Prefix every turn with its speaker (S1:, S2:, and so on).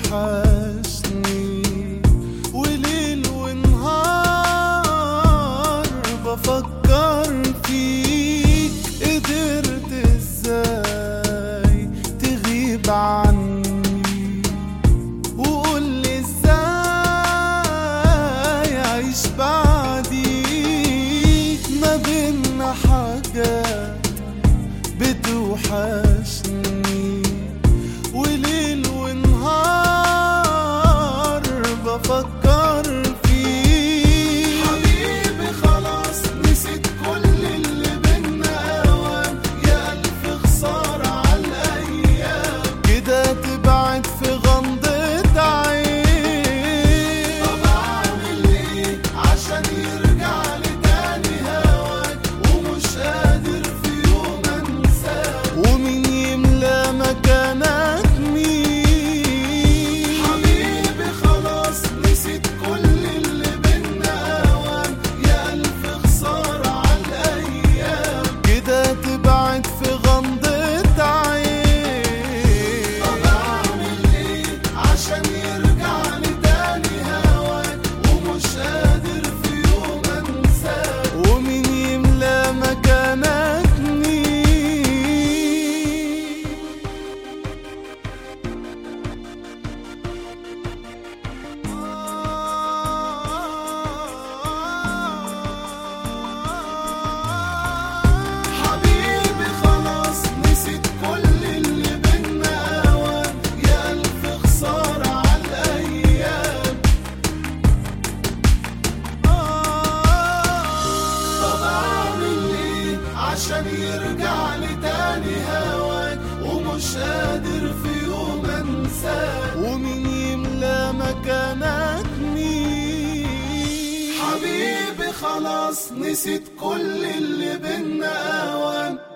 S1: بتوحشني وليل ونهار بفكر فيك قدرت ازاي تغيب عني وقولي ازاي اعيش بعديك ما بينا حاجات بتوحشني وليل ونهار بفكر فيك حبيبي خلاص نسيت كل اللي بينا اوام يا الف خسارة على الايام كده تبعد في غمضة عين طب اعمل ايه عشان يرجع لي تاني هواك ومش قادر في يوم انساك ومين يملى مكانك مين حبيبي خلاص نسيت كل اللي بينا اوام يا الف خسارة على الايام كده تبعد في غمضة عين طب اعمل ايه عشان يرجع لي تاني هواك ومش قادر في يوم انساك ومين يملى مكانك مين حبيبي خلاص نسيت كل اللي بينا اوام يا الف خسارة على الايام طب اعمل ايه عشان يرجع لي تاني هواك ومش قادر في يوم انساك ومين يملى مكانك مين حبيبي خلاص نسيت كل اللي بينا اوام